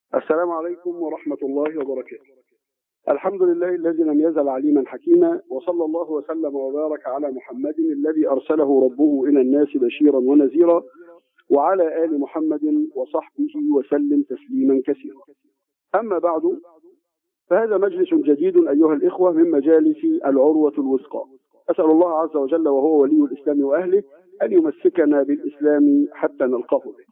السلام عليكم ورحمة الله وبركاته الحمد لله الذي لم يزل عليما حكيما وصلى الله وسلم وبارك على محمد الذي أرسله ربه إلى الناس بشيرا ونذيرا وعلى آل محمد وصحبه وسلم تسليما كثيرا أما بعد فهذا مجلس جديد أيها الإخوة من مجالس العروة الوثقى أسأل الله عز وجل وهو ولي الإسلام وأهله أن يمسكنا بالإسلام حتى نلقاه به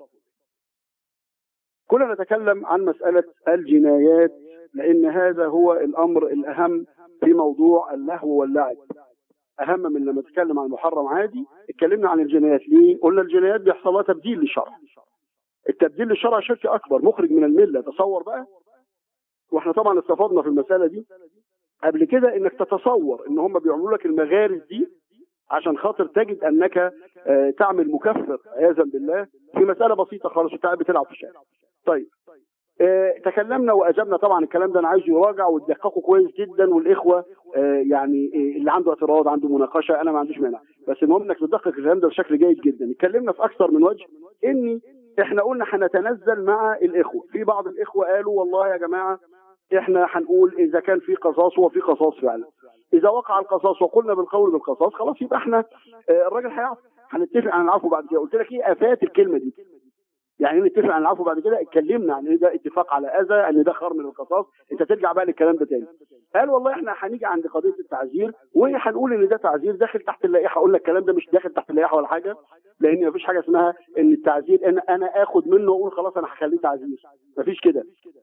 كنا نتكلم عن مسألة الجنايات لأن هذا هو الأمر الأهم في موضوع اللهو واللعب أهم من لما نتكلم عن محرم عادي اتكلمنا عن الجنايات ليه؟ قلنا الجنايات بيحصل لها تبديل للشرع التبديل للشرع شرك أكبر مخرج من الملة تصور بقى واحنا طبعا استفدنا في المسألة دي قبل كده انك تتصور ان هم بيعملوا لك المغارز دي عشان خاطر تجد انك آه، تعمل مكفر عياذا بالله في مسألة بسيطة خالص وانت قاعد بتلعب في الشارع طيب آه، تكلمنا واجبنا طبعا الكلام ده انا عايز يراجع وتدققه كويس جدا والاخوه آه، يعني آه، اللي عنده اعتراض عنده مناقشه انا ما عنديش مانع بس المهم انك تدقق الكلام ده بشكل جيد جدا اتكلمنا في اكثر من وجه ان احنا قلنا هنتنزل مع الاخوه في بعض الاخوه قالوا والله يا جماعه احنا هنقول اذا كان في قصاص هو في قصاص فعلا اذا وقع القصاص وقلنا بالقول بالقصاص خلاص يبقى احنا آه، الراجل هيعفو هنتفق عن العفو بعد كده قلت لك ايه افات الكلمه دي يعني نتفق عن العفو بعد كده اتكلمنا عن ان ده اتفاق على اذى ان ده خير من القصاص انت ترجع بقى للكلام ده تاني قال والله احنا هنيجي عند قضيه التعزير وهنقول ان ده تعزير داخل تحت اللائحه اقول لك الكلام ده مش داخل تحت اللائحه ولا حاجه لان مفيش حاجه اسمها ان التعزير انا انا اخد منه واقول خلاص انا هخليه تعزير مفيش كده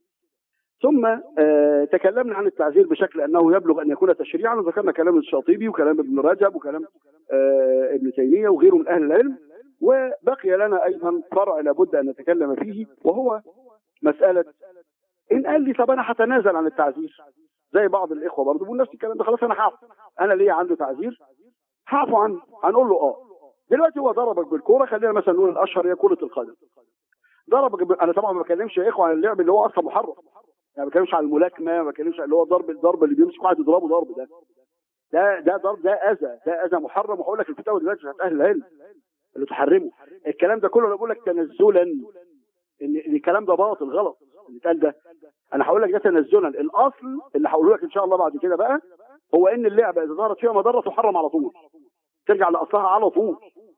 ثم آه تكلمنا عن التعزير بشكل انه يبلغ ان يكون تشريعا وذكرنا كلام الشاطبي وكلام ابن رجب وكلام آه ابن تيميه وغيره من اهل العلم وبقي لنا ايضا فرع لابد ان نتكلم فيه وهو مساله ان قال لي طب انا هتنازل عن التعزير زي بعض الاخوه برضه بيقول نفس الكلام ده خلاص انا هعفو انا ليا عنده تعزير هعفو عنه هنقول له اه دلوقتي هو ضربك بالكوره خلينا مثلا نقول الاشهر هي كره القدم ضربك ب... انا طبعا ما بكلمش يا اخوه عن اللعب اللي هو اصلا محرم يعني ما بتكلمش عن الملاكمه ما بتكلمش عن اللي هو ضرب الضرب اللي بيمسك واحد يضربه ضرب ده ده ده ضرب ده اذى ده اذى محرم وهقول لك الفتاوى دلوقتي بتاعت اهل العلم اللي تحرمه الكلام ده كله انا بقول لك تنزلا ان إن الكلام ده باطل غلط اللي اتقال ده انا هقول لك ده تنزلا الاصل اللي هقوله لك ان شاء الله بعد كده بقى هو ان اللعبه اذا ظهرت فيها مضره تحرم على طول ترجع لاصلها على طول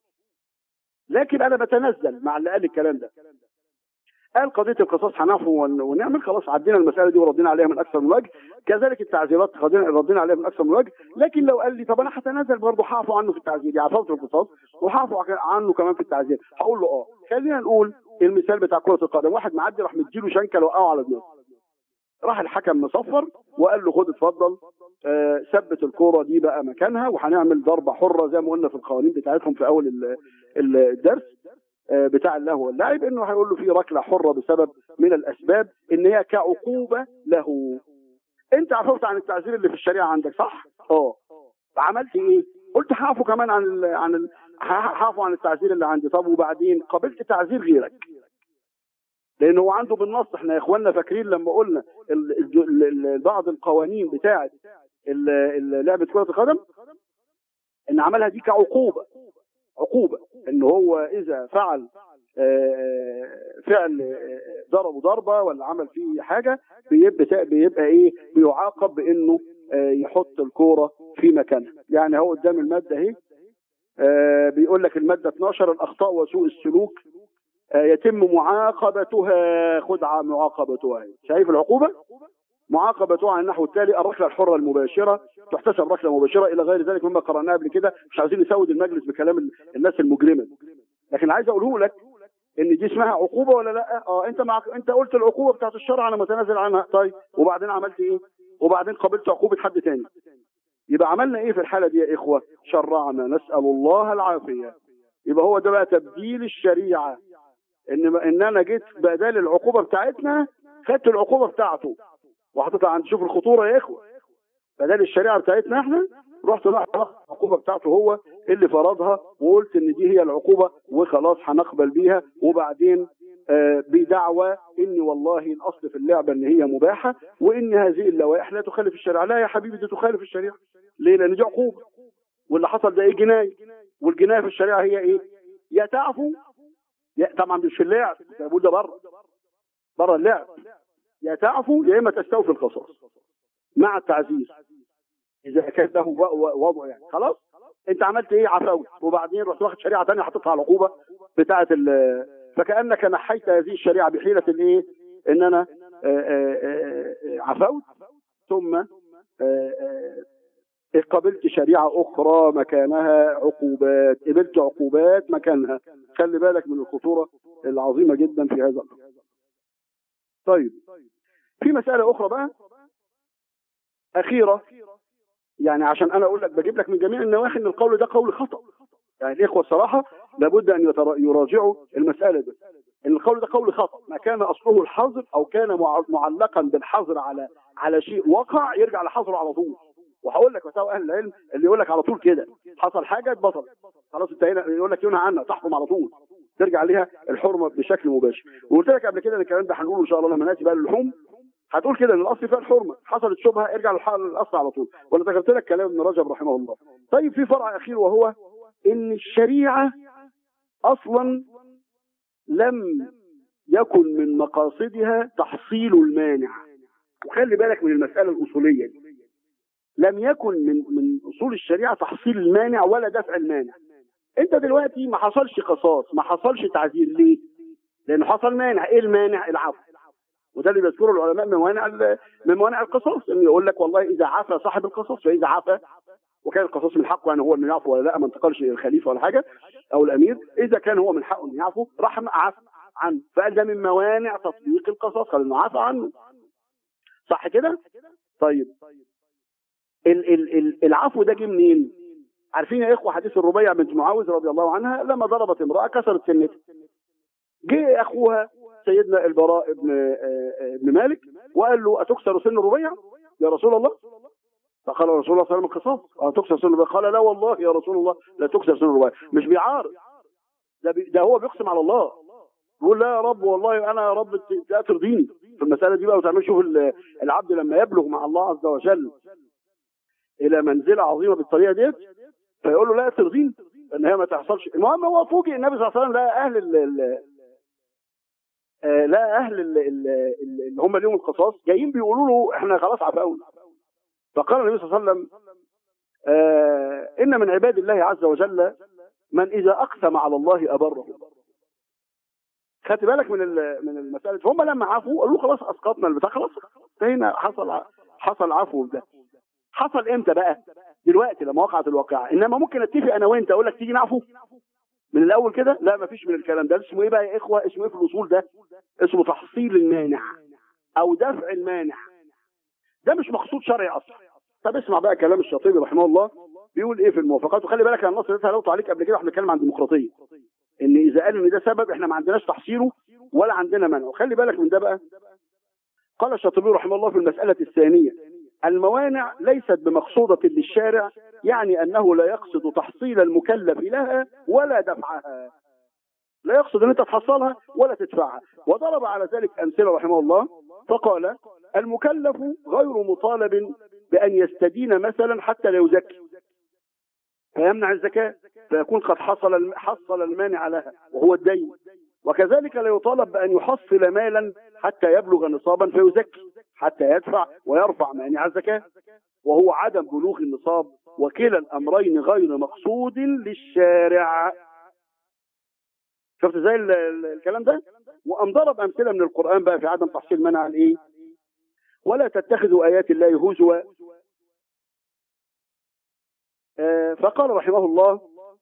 لكن انا بتنزل مع اللي قال الكلام ده قال قضيه القصاص هنعفو ون- ونعمل خلاص عدينا المساله دي وردينا عليها من اكثر من وجه كذلك التعزيرات ردينا ردينا عليها من اكثر من وجه لكن لو قال لي طب انا هتنازل برضه هعفو عنه في التعزير يعني عفوت في القصاص وهعفو عنه كمان في التعزير هقول له اه خلينا نقول المثال بتاع كره القدم واحد معدي راح مديله شنكه وقعه على دماغه راح الحكم مصفر وقال له خد اتفضل آه ثبت الكوره دي بقى مكانها وهنعمل ضربه حره زي ما قلنا في القوانين بتاعتهم في اول ال- ال- الدرس آه، بتاع اللهو واللعب انه هيقول له في ركله حره بسبب من الاسباب ان هي كعقوبه له انت عفوت عن التعزير اللي في الشريعه عندك صح؟ اه عملت ايه؟ قلت هعفو كمان عن ال عن ال هعفو عن التعزير اللي عندي طب وبعدين قبلت تعزير غيرك لان هو عنده بالنص احنا يا اخواننا فاكرين لما قلنا ال- ال- ال- بعض القوانين بتاعه ال- ال- لعبه كره القدم ان عملها دي كعقوبه عقوبه ان هو اذا فعل آه، فعل آه، ضربه ضربه ولا عمل فيه حاجه بيبقى بيبقى ايه بيعاقب بانه آه، يحط الكوره في مكانها يعني هو قدام الماده اهي آه، بيقول لك الماده 12 الاخطاء وسوء السلوك آه، يتم معاقبتها خدعه معاقبتها أهي. شايف العقوبه معاقبتها على النحو التالي الركله الحره المباشره تحتسب ركله مباشره الى غير ذلك مما قرأناه قبل كده مش عايزين نسود المجلس بكلام ال- الناس المجرمه لكن عايز اقوله لك ان دي اسمها عقوبه ولا لا اه انت مع... انت قلت العقوبه بتاعت الشرع انا متنازل عنها طيب وبعدين عملت ايه وبعدين قبلت عقوبه حد تاني يبقى عملنا ايه في الحاله دي يا اخوه شرعنا نسال الله العافيه يبقى هو ده بقى تبديل الشريعه ان ان انا جيت بدل العقوبه بتاعتنا خدت العقوبه بتاعته وحطيتها عند شوف الخطوره يا اخوه بدل الشريعه بتاعتنا احنا رحت راح العقوبه بتاعته هو اللي فرضها وقلت ان دي هي العقوبه وخلاص هنقبل بيها وبعدين آه بدعوى ان والله الاصل في اللعبه ان هي مباحه وان هذه اللوائح لا تخالف الشريعه لا يا حبيبي دي تخالف الشريعه ليه لان دي عقوبه واللي حصل ده ايه جنايه والجنايه في الشريعه هي ايه يا تعفو يا طبعا مش في اللعب ده بقول ده بره بره اللعب يا تعفو يا اما تستوفي القصاص مع التعزير اذا كان له وضع يعني خلاص انت عملت ايه عفوت وبعدين رحت واخد شريعه ثانيه حطيتها على العقوبه بتاعه فكانك نحيت هذه الشريعه بحيله الايه ان انا عفوت ثم قبلت شريعة أخرى مكانها عقوبات قبلت عقوبات مكانها خلي بالك من الخطورة العظيمة جدا في هذا الأمر طيب في مسألة أخرى بقى أخيرة يعني عشان أنا أقول لك بجيب لك من جميع النواحي أن القول ده قول خطأ يعني الإخوة الصراحة لابد أن يراجعوا المسألة دي ان القول ده قول خطأ ما كان أصله الحظر أو كان معلقا بالحظر على على شيء وقع يرجع لحظره على طول وهقول لك مساوي اهل العلم اللي يقول لك على طول كده حصل حاجه اتبطل خلاص انت هنا يقول لك ينهى عنها تحكم على طول ترجع ليها الحرمه بشكل مباشر وقلت لك قبل كده ان الكلام ده هنقوله ان شاء الله لما ناتي بقى للحوم هتقول كده ان الاصل فيها الحرمه حصلت شبهه ارجع للاصل على طول وانا ذكرت لك كلام ابن رجب رحمه الله طيب في فرع اخير وهو ان الشريعه اصلا لم يكن من مقاصدها تحصيل المانع وخلي بالك من المساله الاصوليه دي لم يكن من من اصول الشريعه تحصيل المانع ولا دفع المانع انت دلوقتي ما حصلش قصاص ما حصلش تعزير ليه لان حصل مانع ايه المانع العفو وده اللي بيذكره العلماء من موانع من موانع القصاص انه يقول لك والله اذا عفى صاحب القصاص فاذا عفى وكان القصاص من حقه يعني هو انه يعفو ولا لا ما انتقلش الخليفه ولا حاجه او الامير اذا كان هو من حقه انه يعفو راح عفى عنه فقال ده من موانع تطبيق القصاص قال انه عفى عنه صح كده طيب ال ال ال العفو ده جه منين عارفين يا اخوه حديث الربيع بنت معاوذ رضي الله عنها لما ضربت امراه كسرت سنتها جه اخوها سيدنا البراء بن ابن مالك وقال له اتكسر سن الربيع يا رسول الله فقال رسول الله صلى الله عليه وسلم القصاص تكسر سن الربيع قال لا والله يا رسول الله لا تكسر سن الربيع مش بيعارض ده, بي ده هو بيقسم على الله يقول لا يا رب والله انا يا رب لا ترضيني في المساله دي بقى وتعمل شوف العبد لما يبلغ مع الله عز وجل الى منزله عظيمه بالطريقه ديت فيقول له لا ترضيني ان هي ما تحصلش المهم هو فوجئ النبي صلى الله عليه وسلم لا اهل ال ال لا اهل ال ال اللي هم ليهم القصاص جايين بيقولوا له احنا خلاص عفونا فقال النبي صلى الله عليه وسلم آه ان من عباد الله عز وجل من اذا اقسم على الله ابره خدت بالك من من المساله هم لما عفوا قالوا خلاص اسقطنا البتاع خلاص هنا حصل حصل عفو ده حصل امتى بقى دلوقتي لما وقعت الواقعه انما ممكن اتفق انا وانت اقول لك تيجي نعفو من الاول كده لا مفيش من الكلام ده اسمه ايه بقى يا اخوه اسمه ايه في الاصول ده اسمه تحصيل المانع او دفع المانع ده مش مقصود شرعي اصلا طب اسمع بقى كلام الشاطبي رحمه الله بيقول ايه في الموافقات وخلي بالك انا النص ده لو عليك قبل كده احنا بنتكلم عن الديمقراطيه ان اذا قالوا ان ده سبب احنا ما عندناش تحصيله ولا عندنا منع وخلي بالك من ده بقى قال الشاطبي رحمه الله في المساله الثانيه الموانع ليست بمقصودة للشارع يعني أنه لا يقصد تحصيل المكلف لها ولا دفعها لا يقصد أن أنت تحصلها ولا تدفعها وضرب على ذلك أمثلة رحمه الله فقال المكلف غير مطالب بأن يستدين مثلا حتى لا يزكي فيمنع الزكاة فيكون قد حصل حصل المانع لها وهو الدين وكذلك لا يطالب بأن يحصل مالا حتى يبلغ نصابا فيزكي حتى يدفع ويرفع مانع الزكاة وهو عدم بلوغ النصاب وكلا الأمرين غير مقصود للشارع شفت زي الكلام ده وأم ضرب أمثلة من القرآن بقى في عدم تحصيل منع الإيه ولا تتخذوا آيات الله هزوا آه فقال رحمه الله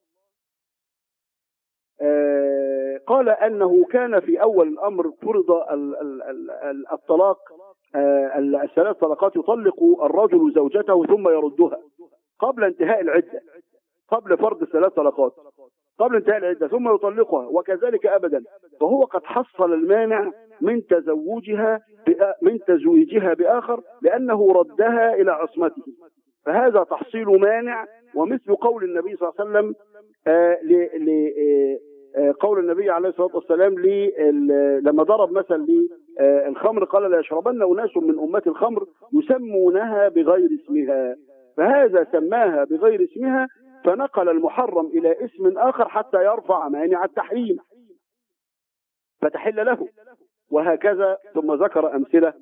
آه قال أنه كان في أول الأمر فرض الطلاق الثلاث طلقات يطلق الرجل زوجته ثم يردها قبل انتهاء العدة قبل فرض الثلاث طلقات قبل انتهاء العدة ثم يطلقها وكذلك أبدا فهو قد حصل المانع من تزوجها من تزويجها بآخر لأنه ردها إلى عصمته فهذا تحصيل مانع ومثل قول النبي صلى الله عليه وسلم آه ل آه قول النبي عليه الصلاة والسلام لي لما ضرب مثل للخمر قال لا يشربن أناس من أمة الخمر يسمونها بغير اسمها فهذا سماها بغير اسمها فنقل المحرم إلى اسم آخر حتى يرفع مانع التحريم فتحل له وهكذا ثم ذكر أمثلة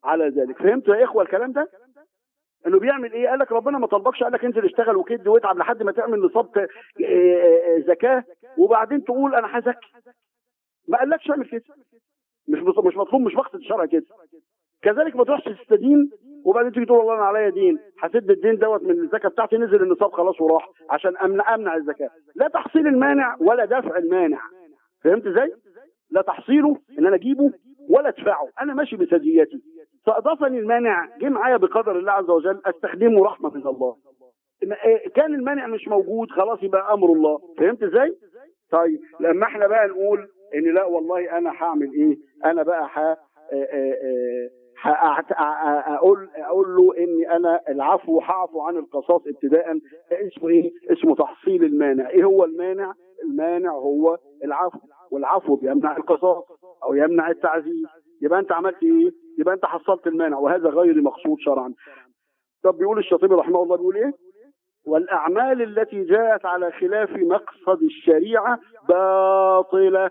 على ذلك فهمتوا يا اخوه الكلام ده انه بيعمل ايه قال لك ربنا ما طلبكش قال لك انزل اشتغل وكد واتعب لحد ما تعمل نصاب ت- آه، آه، زكاه وبعدين تقول انا هزكي ما قالكش اعمل كده مش مط- مش مطلوب مش مقصد الشرع كده كذلك ما تروحش تستدين وبعدين تيجي تقول والله انا عليا دين هسد الدين دوت من الزكاه بتاعتي نزل النصاب خلاص وراح عشان امنع امنع الزكاه لا تحصيل المانع ولا دفع المانع فهمت ازاي؟ لا تحصيله ان انا اجيبه ولا ادفعه انا ماشي بسجيتي فاضافني المانع جه معايا بقدر الله عز وجل استخدمه رحمه من الله ما- إيه، كان المانع مش موجود خلاص يبقى امر الله فهمت ازاي؟ طيب لما احنا بقى نقول ان لا والله انا هعمل ايه؟ انا بقى ح آه، آه، آه، هأعت- أ- اقول اقول له اني انا العفو هعفو عن القصاص ابتداء اسمه ايه؟ اسمه تحصيل المانع، ايه هو المانع؟ المانع هو العفو والعفو بيمنع القصاص او يمنع التعذيب يبقى انت عملت ايه؟ يبقى انت حصلت المانع وهذا غير مقصود شرعا. طب بيقول الشاطبي رحمه الله بيقول ايه؟ والاعمال التي جاءت على خلاف مقصد الشريعه باطله.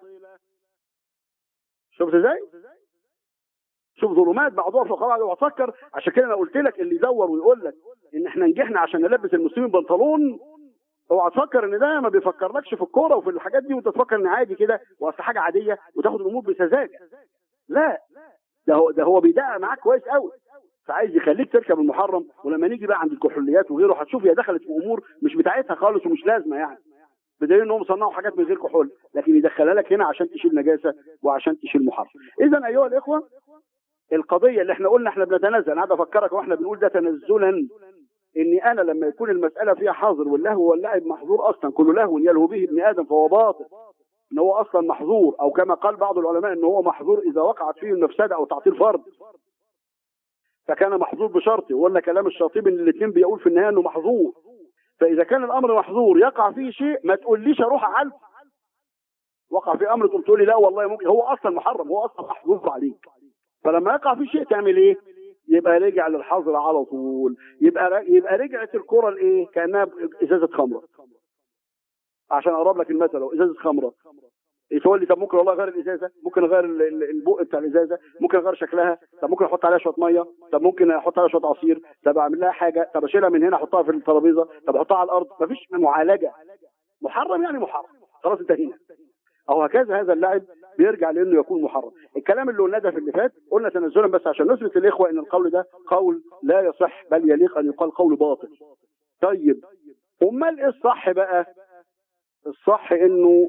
شفت ازاي؟ شوف ظلمات بعضها فوق بعض وفكر عشان كده انا قلت لك اللي يدور ويقول لك ان احنا نجحنا عشان نلبس المسلمين بنطلون اوعى تفكر ان ده ما بيفكرلكش في الكوره وفي الحاجات دي وانت تفكر ان عادي كده واصل حاجه عاديه وتاخد الامور بسذاجه لا ده هو ده هو بيدقق معاك كويس قوي فعايز يخليك تركب المحرم ولما نيجي بقى عند الكحوليات وغيره هتشوف هي دخلت في امور مش بتاعتها خالص ومش لازمه يعني بدليل انهم صنعوا حاجات من غير كحول لكن يدخلها لك هنا عشان تشيل نجاسه وعشان تشيل محرم اذا ايها الاخوه القضيه اللي احنا قلنا احنا بنتنزل انا قاعد افكرك واحنا بنقول ده تنزلا اني انا لما يكون المساله فيها حظر واللهو واللعب محظور اصلا كل لهو يلهو به ابن ادم فهو باطل ان هو اصلا محظور او كما قال بعض العلماء ان هو محظور اذا وقعت فيه المفسده او تعطيل فرض فكان محظور بشرطه وقلنا كلام الشاطبي ان الاثنين بيقول في النهايه انه محظور فاذا كان الامر محظور يقع فيه شيء ما تقوليش اروح اعلم وقع في امر تقوم تقول لي لا والله ممكن هو اصلا محرم هو اصلا محظور عليك فلما يقع في شيء تعمل ايه؟ يبقى رجع للحظر على طول يبقى يبقى رجعت الكره لايه؟ كانها ازازه خمره عشان اقرب لك المثل لو ازازه خمره تقول لي طب ممكن والله اغير الازازه ممكن اغير ال- ال- البق بتاع الازازه ممكن اغير شكلها طب ممكن احط عليها شويه ميه طب ممكن احط عليها شويه عصير طب اعمل لها حاجه طب اشيلها من هنا احطها في الترابيزه طب احطها على الارض مفيش معالجه محرم يعني محرم خلاص انتهينا او هكذا هذا اللعب بيرجع لانه يكون محرم الكلام اللي قلناه ده في اللي فات قلنا تنزلا بس عشان نثبت للاخوه ان القول ده قول لا يصح بل يليق ان يقال قول باطل طيب امال ايه الصح بقى الصح انه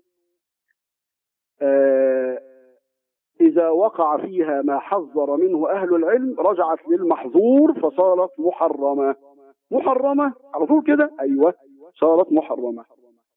آه اذا وقع فيها ما حذر منه اهل العلم رجعت للمحظور فصارت محرمه محرمه على طول كده ايوه صارت محرمه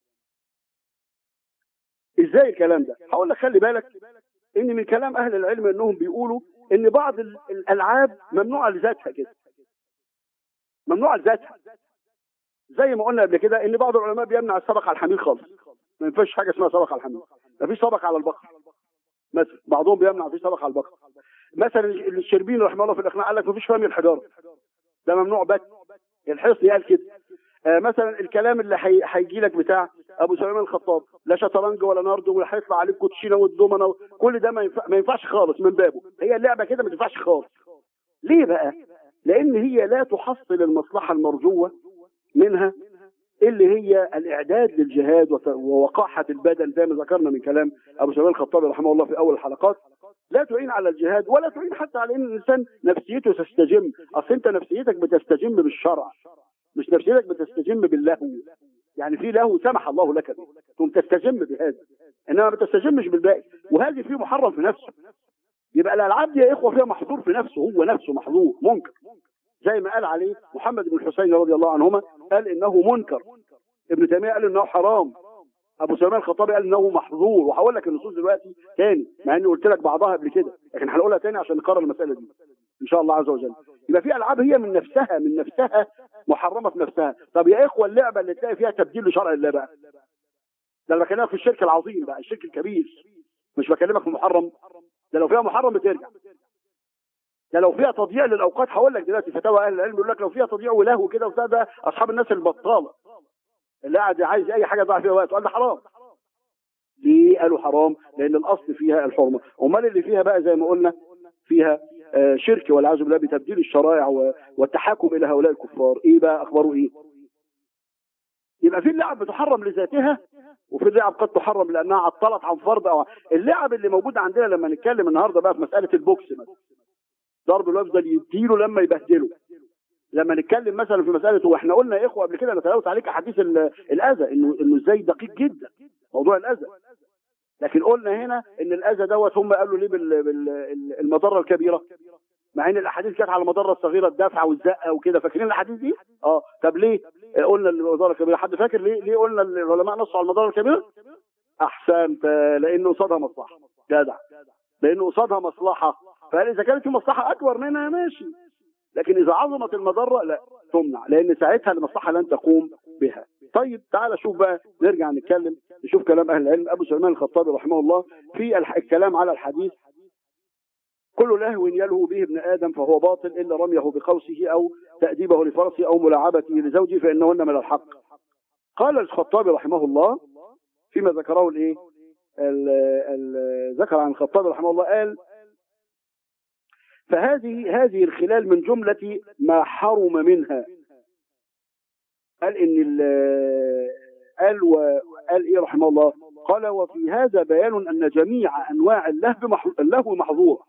ازاي الكلام ده هقول لك خلي بالك ان من كلام اهل العلم انهم بيقولوا ان بعض ال- الالعاب ممنوعه لذاتها كده ممنوعه لذاتها زي ما قلنا قبل كده ان بعض العلماء بيمنع السبق على الحمير خالص ما ينفعش حاجه اسمها سبق على الحمير ما فيش سبق على البقر مثلا بعضهم بيمنع في سبق على البقر مثلا الشربين رحمه الله في الاقناع قال لك ما فيش رمي الحجاره ده ممنوع بس الحصن قال كده آه مثلا الكلام اللي هي- هيجي لك بتاع ابو سليمان الخطاب لا شطرنج ولا نارد ولا هيطلع عليك كوتشينه والدومنه كل ده ما, ينفع ما ينفعش خالص من بابه هي اللعبه كده ما تنفعش خالص ليه بقى لان هي لا تحصل المصلحه المرجوه منها اللي هي الاعداد للجهاد وت- ووقاحه البدن زي ما ذكرنا من كلام ابو سليمان الخطابي رحمه الله في اول الحلقات لا تعين على الجهاد ولا تعين حتى على ان الانسان نفسيته تستجم اصل انت نفسيتك بتستجم بالشرع مش نفسيتك بتستجم باللهو يعني في لهو سمح الله لك به ثم تستجم بهذا انما ما تستجمش بالباقي وهذه فيه محرم في نفسه يبقى الالعاب دي يا اخوه فيها محظور في نفسه هو نفسه محظور منكر زي ما قال عليه محمد بن الحسين رضي الله عنهما قال انه منكر ابن تيميه قال انه حرام ابو سليمان الخطابي قال انه محظور وهقول لك النصوص دلوقتي تاني مع اني قلت لك بعضها قبل كده لكن هنقولها تاني عشان نكرر المساله دي ان شاء الله عز وجل يبقى في العاب هي من نفسها من نفسها محرمه في نفسها طب يا اخوه اللعبه اللي تلاقي فيها تبديل لشرع الله بقى ده انا بكلمك في الشرك العظيم بقى الشرك الكبير مش بكلمك في محرم ده لو فيها محرم بترجع ده لو فيها تضييع للاوقات هقول لك دلوقتي فتاوى اهل العلم يقول لك لو فيها تضييع ولهو كده وبتاع ده اصحاب الناس البطاله اللي قاعد عايز اي حاجه يضيع فيها وقت قال ده حرام ليه قالوا حرام لان الاصل فيها الحرمه امال اللي فيها بقى زي ما قلنا فيها آه، شرك والعياذ بالله بتبديل الشرائع و- والتحاكم الى هؤلاء الكفار ايه بقى اخباره ايه يبقى في اللعب بتحرم لذاتها وفي اللعب قد تحرم لانها عطلت عن فرض او اللعب اللي موجوده عندنا لما نتكلم النهارده بقى في مساله البوكس مثلا ضرب الوفد اللي يديله لما يبهدله لما نتكلم مثلا في مساله واحنا قلنا يا اخوه قبل كده انا تلاوت عليك احاديث ال- الاذى انه انه ازاي دقيق جدا موضوع الاذى لكن قلنا هنا ان الاذى دوت هم قالوا ليه بالمضره الكبيره مع ان الاحاديث كانت على المضره الصغيره الدفعه والزقه وكده فاكرين الاحاديث دي؟ اه طب ليه آه، قلنا المضره الكبيره حد فاكر ليه ليه قلنا العلماء نصوا على المضره الكبيره؟ احسنت آه، لانه قصادها مصلحه جدع لانه قصادها مصلحه فقال اذا كانت في مصلحه اكبر منها ماشي لكن اذا عظمت المضره لا تمنع لان ساعتها المصلحه لن تقوم بها طيب تعال شوف بقى نرجع نتكلم نشوف كلام اهل العلم ابو سليمان الخطابي رحمه الله في الح- الكلام على الحديث كل لهو يلهو به ابن ادم فهو باطل الا رميه بقوسه او تاديبه لفرسه او ملاعبته لزوجه فانهن من الحق قال الخطابي رحمه الله فيما ذكره الايه ال- ال- ذكر عن الخطابي رحمه الله قال فهذه هذه الخلال من جملة ما حرم منها قال ان ال- قال وقال ايه رحمه الله قال وفي هذا بيان ان جميع انواع اللهو مح- اللهو محظوره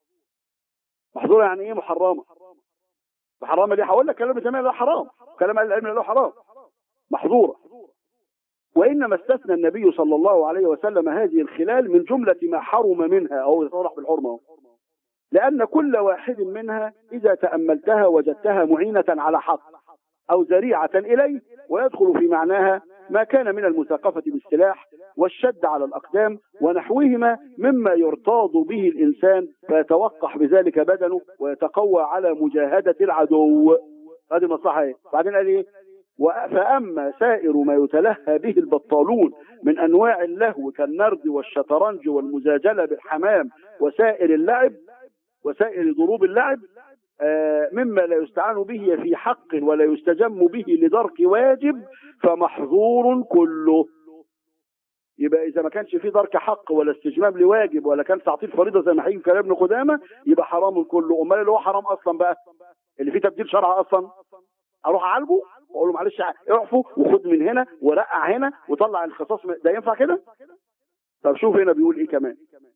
محظوره يعني ايه محرمه محرمه دي هقول لك كلام ابن تيميه له حرام كلام اهل العلم له حرام محظوره وانما استثنى النبي صلى الله عليه وسلم هذه الخلال من جمله ما حرم منها او يصرح بالحرمه أهو. لأن كل واحد منها إذا تأملتها وجدتها معينة على حق أو ذريعة إليه ويدخل في معناها ما كان من المثاقفة بالسلاح والشد على الأقدام ونحوهما مما يرتاض به الإنسان فيتوقح بذلك بدنه ويتقوى على مجاهدة العدو هذه مصلحة إيه؟ بعدين قال إيه و- فأما سائر ما يتلهى به البطالون من أنواع اللهو كالنرد والشطرنج والمزاجلة بالحمام وسائر اللعب وسائر ضروب اللعب آه، مما لا يستعان به في حق ولا يستجم به لدرك واجب فمحظور كله يبقى اذا ما كانش في درك حق ولا استجمام لواجب ولا كان تعطيل فريضه زي ما هيجي في كلام ابن قدامه يبقى حرام كله امال اللي هو حرام اصلا بقى اللي فيه تبديل شرع اصلا اروح اعالجه واقول له معلش اعفو وخد من هنا ورقع هنا وطلع الخصاص من- ده ينفع كده طب شوف هنا بيقول ايه كمان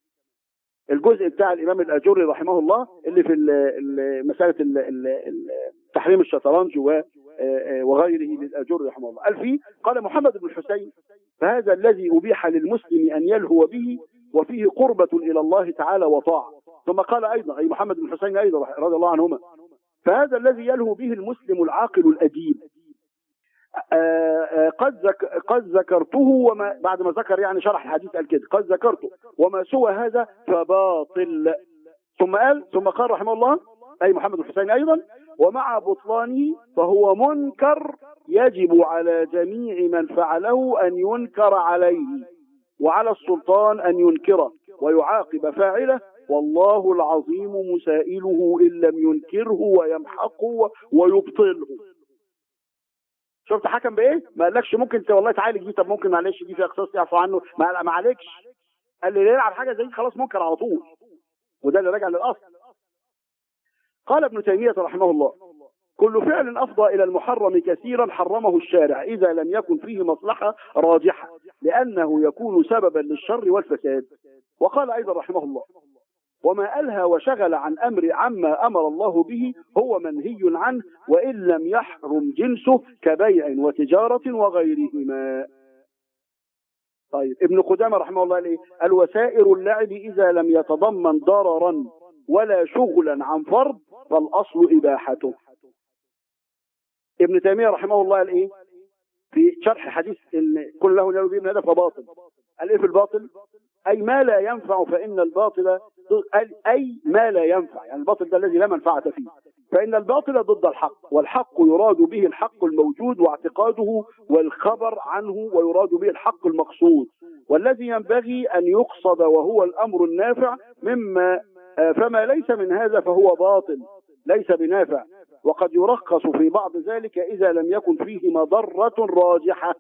الجزء بتاع الامام الاجوري رحمه الله اللي في ال- ال- مساله ال- ال- ال- تحريم الشطرنج و- آه، وغيره للاجوري رحمه الله قال فيه قال محمد بن الحسين فهذا الذي ابيح للمسلم ان يلهو به وفيه قربة الى الله تعالى وطاعة ثم قال ايضا اي محمد بن الحسين ايضا رضي الله عنهما فهذا الذي يلهو به المسلم العاقل الاديب آه، آه، قد ذك قد ذكرته وما بعد ما ذكر يعني شرح الحديث قال كده قد ذكرته وما سوى هذا فباطل ثم قال ثم قال رحمه الله اي محمد الحسين ايضا ومع بطلانه فهو منكر يجب على جميع من فعله ان ينكر عليه وعلى السلطان ان ينكره ويعاقب فاعله والله العظيم مسائله ان لم ينكره ويمحقه ويبطله شفت حكم بايه؟ ما قالكش ممكن انت والله تعالج دي طب ممكن معلش دي فيها قصاص يعفو عنه ما ما عليكش قال لي اللي يلعب حاجه زي دي خلاص منكر على طول وده اللي راجع للاصل قال ابن تيميه رحمه الله كل فعل افضى الى المحرم كثيرا حرمه الشارع اذا لم يكن فيه مصلحه راجحه لانه يكون سببا للشر والفساد وقال ايضا رحمه الله وما ألهى وشغل عن أمر عما أمر الله به هو منهي عنه وإن لم يحرم جنسه كبيع وتجارة وغيرهما طيب ابن قدامة رحمه الله عليه الوسائر اللعب إذا لم يتضمن ضررا ولا شغلا عن فرض فالأصل إباحته ابن تيمية رحمه الله قال إيه في شرح حديث إن كل له له به هدف باطل قال إيه في الباطل أي ما لا ينفع فإن الباطل أي ما لا ينفع يعني الباطل ده الذي لا منفعة فيه فإن الباطل ضد الحق والحق يراد به الحق الموجود واعتقاده والخبر عنه ويراد به الحق المقصود والذي ينبغي أن يقصد وهو الأمر النافع مما فما ليس من هذا فهو باطل ليس بنافع وقد يرخص في بعض ذلك إذا لم يكن فيه مضرة راجحة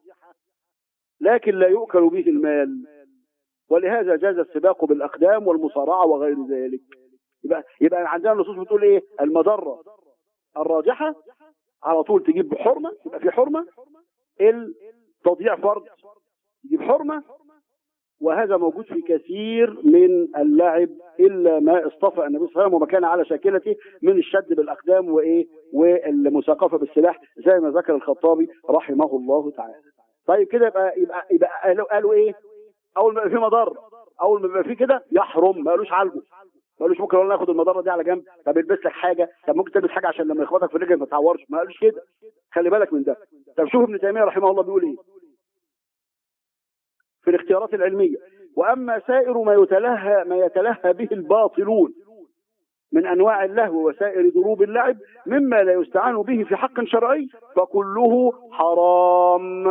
لكن لا يؤكل به المال ولهذا جاز السباق بالأقدام والمصارعة وغير ذلك يبقى يبقى عندنا النصوص بتقول ايه المضره الراجحه على طول تجيب حرمه يبقى في حرمه التضييع فرض يجيب حرمه وهذا موجود في كثير من اللعب الا ما اصطفى النبي صلى الله عليه وسلم وما كان على شاكلته من الشد بالاقدام وايه والمساقفه بالسلاح زي ما ذكر الخطابي رحمه الله تعالى. طيب كده يبقى يبقى يبقى قالوا, قالوا ايه؟ اول ما يبقى في مضر اول ما يبقى في كده يحرم ما قالوش عالجه ما قالوش ممكن والله ناخد المضره دي على جنب طب البس لك حاجه طب ممكن تلبس حاجه عشان لما يخبطك في الرجل ما تعورش ما قالوش كده خلي بالك من ده طب شوف ابن تيميه رحمه الله بيقول ايه في الاختيارات العلميه واما سائر ما يتلهى ما يتلهى به الباطلون من انواع اللهو وسائر ضروب اللعب مما لا يستعان به في حق شرعي فكله حرام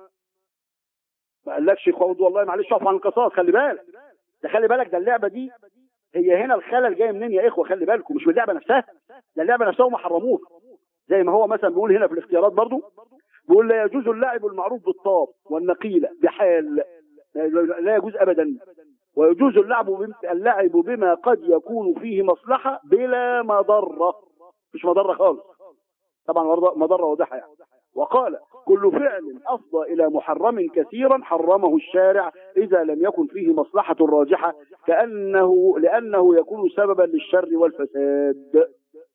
ما قالكش خوض والله معلش اقف عن القصاص خلي بالك ده خلي بالك ده اللعبه دي هي هنا الخلل جاي منين يا اخوه خلي بالكم مش من اللعبه نفسها ده اللعبه نفسها هم حرموها زي ما هو مثلا بيقول هنا في الاختيارات برضو بيقول لا يجوز اللعب المعروف بالطاب والنقيله بحال لا يجوز ابدا ويجوز اللعب بم- اللعب بما قد يكون فيه مصلحه بلا مضره مش مضره خالص طبعا مضرة- مضره واضحه يعني وقال كل فعل افضى الى محرم كثيرا حرمه الشارع اذا لم يكن فيه مصلحه راجحه كانه لانه يكون سببا للشر والفساد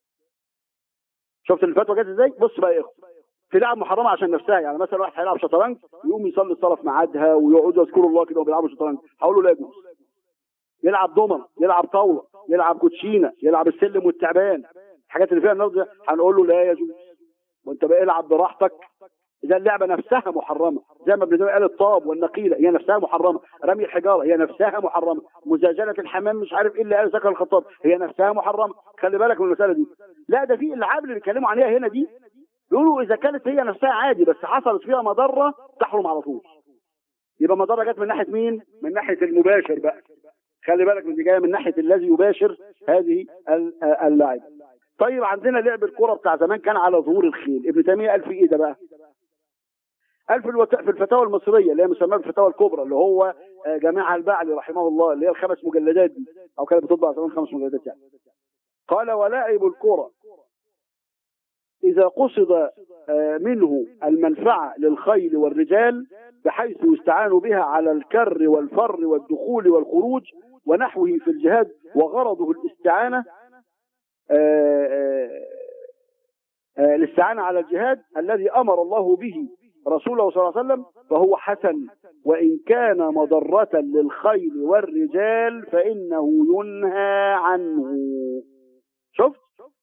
شفت الفتوى جت ازاي بص بقى يا اخو في لعب محرمه عشان نفسها يعني مثلا واحد هيلعب شطرنج يقوم يصلي الصلاه في ميعادها ويقعدوا يذكروا الله كده وهو بيلعبوا شطرنج هقول له لا يجوز يلعب دومنه يلعب طاوله يلعب كوتشينه يلعب السلم والتعبان الحاجات اللي فيها النار دي هنقول له لا يجوز وانت بقى العب براحتك اذا اللعبه نفسها محرمه زي ما ابن تيميه قال الطاب والنقيله هي نفسها محرمه رمي الحجاره هي نفسها محرمه مزاجله الحمام مش عارف ايه اللي قال ذكر الخطاب هي نفسها محرمه خلي بالك من المساله دي لا ده في الالعاب اللي بيتكلموا عليها هنا دي بيقولوا اذا كانت هي نفسها عادي بس حصلت فيها مضره تحرم على طول يبقى مضره جت من ناحيه مين من ناحيه المباشر بقى خلي بالك من دي جايه من ناحيه الذي يباشر هذه ال- اللعب طيب عندنا لعب الكره بتاع زمان كان على ظهور الخيل ابن تيميه قال في ايه ده بقى قال في, الوت... في الفتاوى المصريه اللي هي مسماه بالفتاوى الكبرى اللي هو آه، جامعها البعلي رحمه الله اللي هي الخمس مجلدات دي او كانت بتطبع زمان خمس مجلدات يعني قال ولاعب الكره إذا قصد آه، منه المنفعة للخيل والرجال بحيث يستعان بها على الكر والفر والدخول والخروج ونحوه في الجهاد وغرضه الاستعانة آه، آه، آه، الاستعانة على الجهاد الذي أمر الله به رسوله صلى الله عليه وسلم فهو حسن وإن كان مضرة للخيل والرجال فإنه ينهى عنه شفت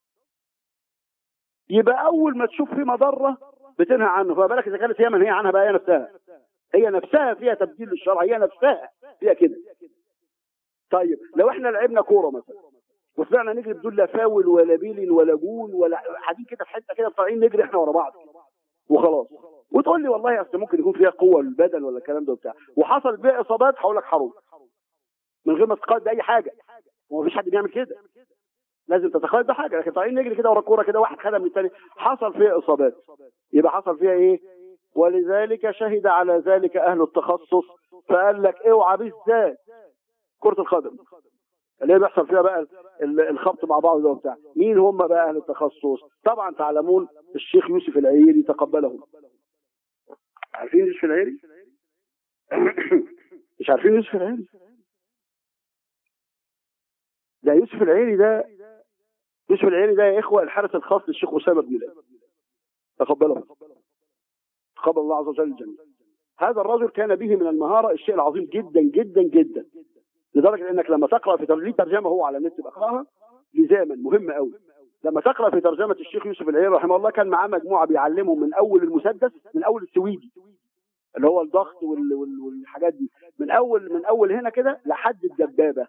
يبقى اول ما تشوف في مضره بتنهى عنه فما بالك اذا كانت هي منهيه عنها بقى هي نفسها هي نفسها فيها تبديل للشرع هي نفسها فيها كده طيب لو احنا لعبنا كوره مثلا وطلعنا نجري بدون لا فاول ولا بيلين ولا جول ولا قاعدين كده في حته كده طالعين نجري احنا ورا بعض وخلاص وتقول لي والله اصل ممكن يكون فيها قوه البدن ولا الكلام ده وبتاع وحصل بيها اصابات هقول لك حرام من غير ما تقاد باي حاجه ومفيش حد بيعمل كده لازم تتخيل ده حاجه لكن طالعين نجري كده ورا الكوره كده واحد خدها من الثاني حصل فيها اصابات يبقى حصل فيها ايه ولذلك شهد على ذلك اهل التخصص فقال لك اوعى بالذات كره القدم اللي هي بيحصل فيها بقى ال- الخبط مع بعض ده وبتاع مين هم بقى اهل التخصص طبعا تعلمون الشيخ يوسف العيري تقبله عارفين يوسف العيري مش عارفين يوسف العيري ده يوسف العيري ده يوسف العيري ده يا اخوه الحارس الخاص للشيخ اسامه بن لادن تقبله تقبل الله عز وجل الجميع هذا الرجل كان به من المهاره الشيء العظيم جدا جدا جدا لدرجه انك لما تقرا في ترجمه ترجمه هو على النت بقراها لزاما مهمه قوي لما تقرا في ترجمه الشيخ يوسف العيري رحمه الله كان معاه مجموعه بيعلمهم من اول المسدس من اول السويدي اللي هو الضغط وال- وال- والحاجات دي من اول من اول هنا كده لحد الدبابه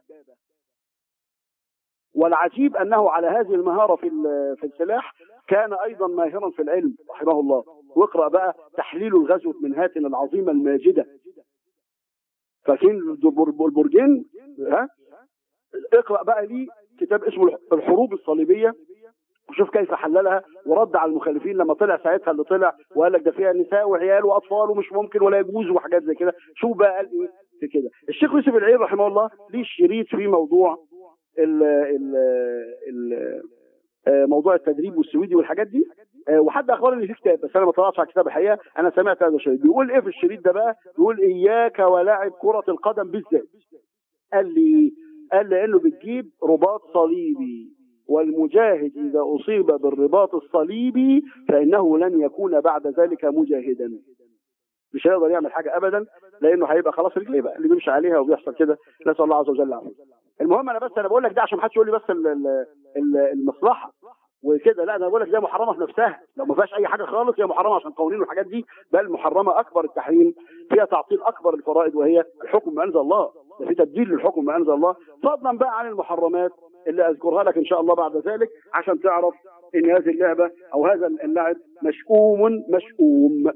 والعجيب انه على هذه المهاره في ال- في السلاح كان ايضا ماهرا في العلم رحمه الله واقرا بقى تحليل الغزوه من هاتن العظيمه الماجده فاكرين البر- البرجين ها اقرا بقى لي كتاب اسمه الحروب الصليبيه وشوف كيف حللها ورد على المخالفين لما طلع ساعتها اللي طلع وقال لك ده فيها نساء وعيال واطفال ومش ممكن ولا يجوز وحاجات زي كده شوف بقى قال ايه في كده الشيخ يوسف العير رحمه الله ليه شريط في موضوع ال ال ال آه، موضوع التدريب والسويدي والحاجات دي آه، وحد اخبرني في كتاب بس انا ما طلعتش على الكتاب الحقيقه انا سمعت هذا الشريط بيقول ايه في الشريط ده بقى بيقول اياك ولعب كره القدم بالذات قال لي قال لانه بتجيب رباط صليبي والمجاهد اذا اصيب بالرباط الصليبي فانه لن يكون بعد ذلك مجاهدا مش هيقدر يعمل حاجه ابدا لانه هيبقى خلاص رجليه بقى اللي بيمشي عليها وبيحصل كده نسال الله عز وجل العافيه المهم انا بس انا بقول لك ده عشان ما حدش يقول لي بس ال- ال- ال- المصلحه وكده لا انا بقول لك ده محرمه في نفسها لو ما فيهاش اي حاجه خالص هي محرمه عشان قوانين والحاجات دي بل محرمه اكبر التحريم فيها تعطيل اكبر الفرائض وهي الحكم ما انزل الله ده في تبديل للحكم ما انزل الله فضلا بقى عن المحرمات اللي اذكرها لك ان شاء الله بعد ذلك عشان تعرف ان هذه اللعبه او هذا اللعب مشؤوم مشؤوم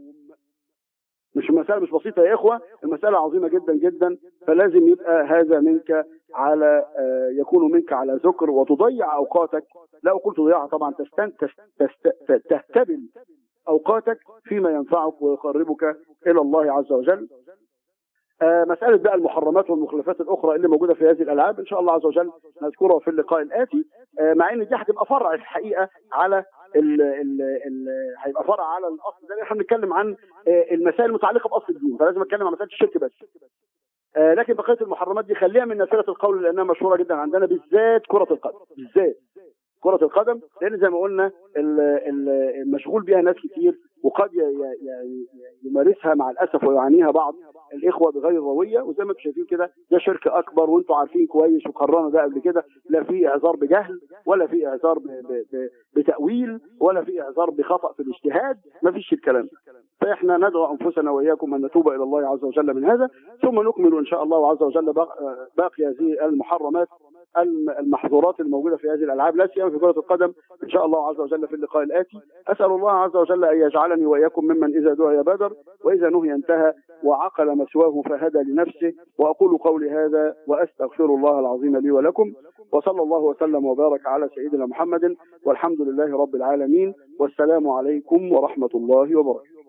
مش مسألة مش بسيطة يا إخوة المسألة عظيمة جدا جدا فلازم يبقى هذا منك على آه، يكون منك على ذكر وتضيع أوقاتك لا أقول تضيعها طبعا تستن تست تست تهتبل أوقاتك فيما ينفعك ويقربك إلى الله عز وجل آه، مسألة بقى المحرمات والمخلفات الأخرى اللي موجودة في هذه الألعاب إن شاء الله عز وجل نذكرها في اللقاء الآتي آه، مع إن دي هتبقى فرع الحقيقة على ال ال ال هيبقى فرع على الأصل ده احنا بنتكلم عن آه، المسائل المتعلقة بأصل الدين فلازم أتكلم عن مسألة الشرك بس آه، لكن بقية المحرمات دي خليها من نافلة القول لأنها مشهورة جدا عندنا بالذات كرة القدم بالذات كرة القدم لأن زي ما قلنا ال- ال- المشغول بها ناس كتير وقد ي- ي- ي- يمارسها مع الأسف ويعانيها بعض الإخوة بغير روية وزي ما انتم شايفين كده ده شرك أكبر وانتم عارفين كويس وقررنا ده قبل كده لا في إعذار بجهل ولا في إعذار ب- ب- ب- بتأويل ولا في إعذار بخطأ في الاجتهاد ما فيش الكلام ده فإحنا ندعو أنفسنا وإياكم أن نتوب إلى الله عز وجل من هذا ثم نكمل إن شاء الله عز وجل باق- باقي هذه المحرمات الم- المحظورات الموجودة في هذه الألعاب لا سيما في كرة القدم إن شاء الله عز وجل في اللقاء الآتي أسأل الله عز وجل أن يجعلني وإياكم ممن إذا دعي بادر وإذا نهي انتهى وعقل مثواه فهدى لنفسه وأقول قولي هذا وأستغفر الله العظيم لي ولكم وصلى الله وسلم وبارك على سيدنا محمد والحمد لله رب العالمين والسلام عليكم ورحمة الله وبركاته